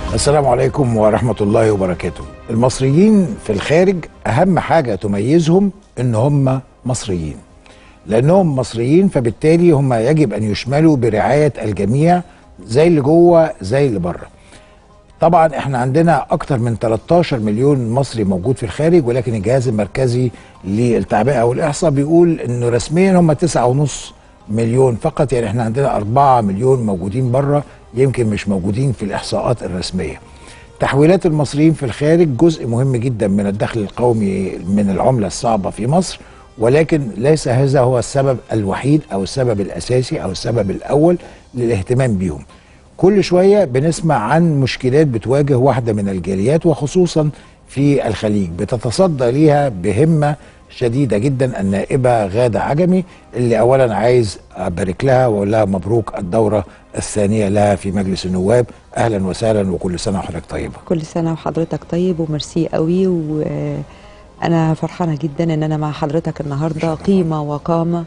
السلام عليكم ورحمة الله وبركاته المصريين في الخارج أهم حاجة تميزهم إن هم مصريين لأنهم مصريين فبالتالي هم يجب أن يشملوا برعاية الجميع زي اللي جوه زي اللي بره طبعا احنا عندنا اكتر من 13 مليون مصري موجود في الخارج ولكن الجهاز المركزي للتعبئه والاحصاء بيقول انه رسميا هم 9.5 مليون فقط يعني احنا عندنا 4 مليون موجودين بره يمكن مش موجودين في الاحصاءات الرسميه. تحويلات المصريين في الخارج جزء مهم جدا من الدخل القومي من العمله الصعبه في مصر ولكن ليس هذا هو السبب الوحيد او السبب الاساسي او السبب الاول للاهتمام بيهم. كل شويه بنسمع عن مشكلات بتواجه واحده من الجاليات وخصوصا في الخليج بتتصدى ليها بهمه شديده جدا النائبه غاده عجمي اللي اولا عايز ابارك لها واقول لها مبروك الدوره الثانيه لها في مجلس النواب اهلا وسهلا وكل سنه وحضرتك طيبه كل سنة وحضرتك طيب وميرسي قوي وأنا فرحانة جدا إن أنا مع حضرتك النهاردة قيمة وقامة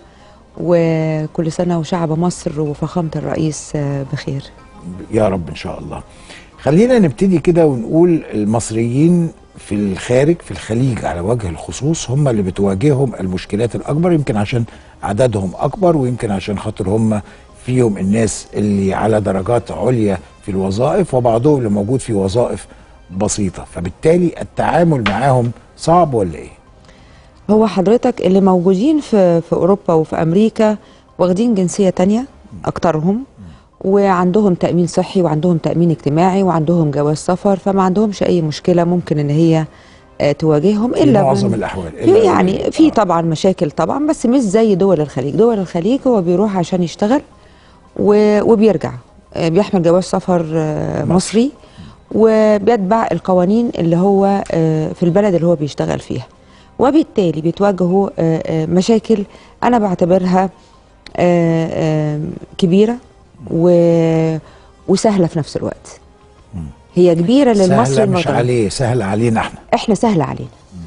وكل سنة وشعب مصر وفخامة الرئيس بخير يا رب ان شاء الله خلينا نبتدي كده ونقول المصريين في الخارج في الخليج على وجه الخصوص هم اللي بتواجههم المشكلات الاكبر يمكن عشان عددهم اكبر ويمكن عشان خاطر هم فيهم الناس اللي على درجات عليا في الوظائف وبعضهم اللي موجود في وظائف بسيطه فبالتالي التعامل معاهم صعب ولا ايه؟ هو حضرتك اللي موجودين في, في أوروبا وفي أمريكا واخدين جنسية تانية أكترهم وعندهم تأمين صحي وعندهم تأمين اجتماعي وعندهم جواز سفر فما عندهمش أي مشكلة ممكن إن هي آه، تواجههم في إلا معظم بن- الاحوال في يعني في طبعا مشاكل طبعا بس مش زي دول الخليج دول الخليج هو بيروح عشان يشتغل و- وبيرجع آه، بيحمل جواز سفر آه، مصري وبيتبع القوانين اللي هو آه، في البلد اللي هو بيشتغل فيها وبالتالي بتواجهه آه، آه، مشاكل انا بعتبرها آه، آه، كبيره و- وسهله في نفس الوقت هي كبيره للمصري سهله مش المغربي عليه سهله علينا احنا احنا سهل علينا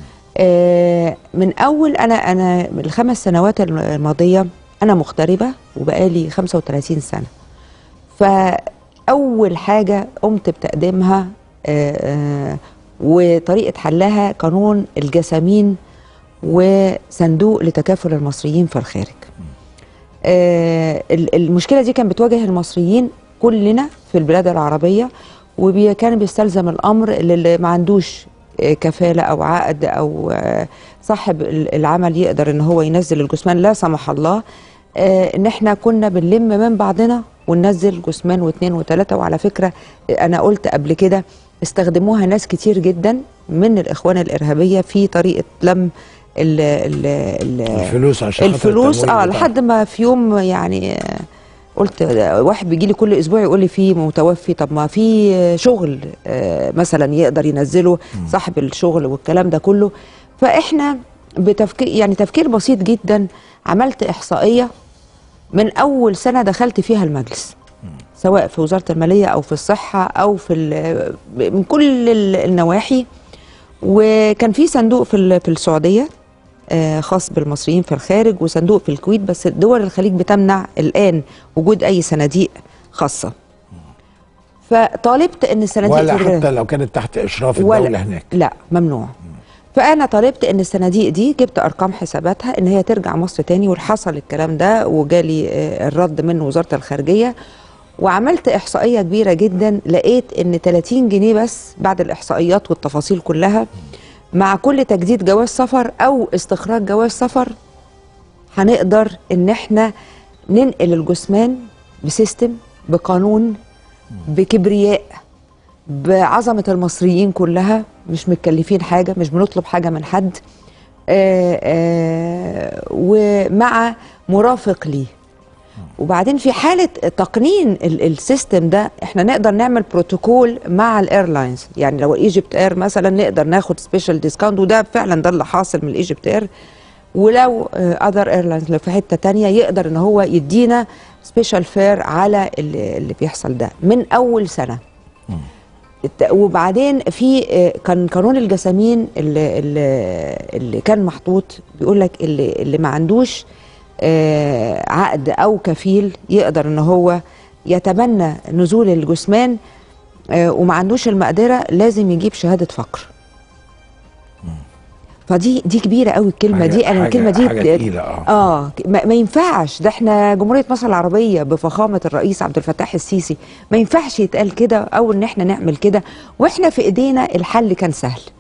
آه من اول انا انا من الخمس سنوات الماضيه انا مغتربه وبقالي 35 سنه فاول حاجه قمت بتقديمها آه آه وطريقه حلها قانون الجسامين وصندوق لتكافل المصريين في الخارج آه ال- المشكله دي كانت بتواجه المصريين كلنا في البلاد العربيه وكان بيستلزم الامر اللي اللي ما عندوش آه، كفاله او عقد او آه، صاحب ال- العمل يقدر ان هو ينزل الجثمان لا سمح الله آه، ان احنا كنا بنلم من بعضنا وننزل جثمان واثنين وثلاثه وعلى فكره آه، انا قلت قبل كده استخدموها ناس كتير جدا من الاخوان الارهابيه في طريقه لم ال ال ال الفلوس عشان خاطر الفلوس التمويل اه بتاعهم. لحد ما في يوم يعني آه، قلت آه، واحد بيجي لي كل اسبوع يقول لي في متوفي طب ما في آه، شغل آه، مثلا يقدر ينزله صاحب الشغل والكلام ده كله فاحنا بتفكير يعني تفكير بسيط جدا عملت احصائيه من اول سنه دخلت فيها المجلس سواء في وزاره الماليه او في الصحه او في ال- من كل ال- النواحي وكان في صندوق في ال- في السعوديه آه، خاص بالمصريين في الخارج وصندوق في الكويت بس دول الخليج بتمنع الان وجود اي صناديق خاصه فطالبت ان الصناديق ولا تتغير. حتى لو كانت تحت اشراف ولا- الدوله هناك لا ممنوع فانا طالبت ان الصناديق دي جبت ارقام حساباتها ان هي ترجع مصر تاني وحصل الكلام ده وجالي آه، الرد من وزاره الخارجيه وعملت احصائيه كبيره جدا لقيت ان 30 جنيه بس بعد الاحصائيات والتفاصيل كلها مع كل تجديد جواز سفر او استخراج جواز سفر هنقدر ان احنا ننقل الجثمان بسيستم بقانون بكبرياء بعظمة المصريين كلها مش متكلفين حاجة مش بنطلب حاجة من حد آآ آآ ومع مرافق ليه وبعدين في حالة تقنين ال- السيستم ده احنا نقدر نعمل بروتوكول مع الايرلاينز يعني لو ايجيبت اير مثلا نقدر ناخد سبيشال ديسكاونت وده فعلا ده اللي حاصل من الايجيبت اير ولو اذر ايرلاينز لو في حته تانية يقدر ان هو يدينا سبيشال فير على اللي, اللي بيحصل ده من اول سنه الت- وبعدين في آه، كان قانون الجسامين اللي, اللي, اللي كان محطوط بيقول لك اللي, اللي ما عندوش آه، عقد او كفيل يقدر ان هو يتبنى نزول الجثمان آه، وما عندوش المقدره لازم يجيب شهاده فقر فدي دي كبيره قوي الكلمه حاجة- دي انا حاجة- الكلمه دي حاجة تقيلة، آه. اه ما, ما ينفعش ده احنا جمهوريه مصر العربيه بفخامه الرئيس عبد الفتاح السيسي ما ينفعش يتقال كده او ان احنا نعمل كده واحنا في ايدينا الحل كان سهل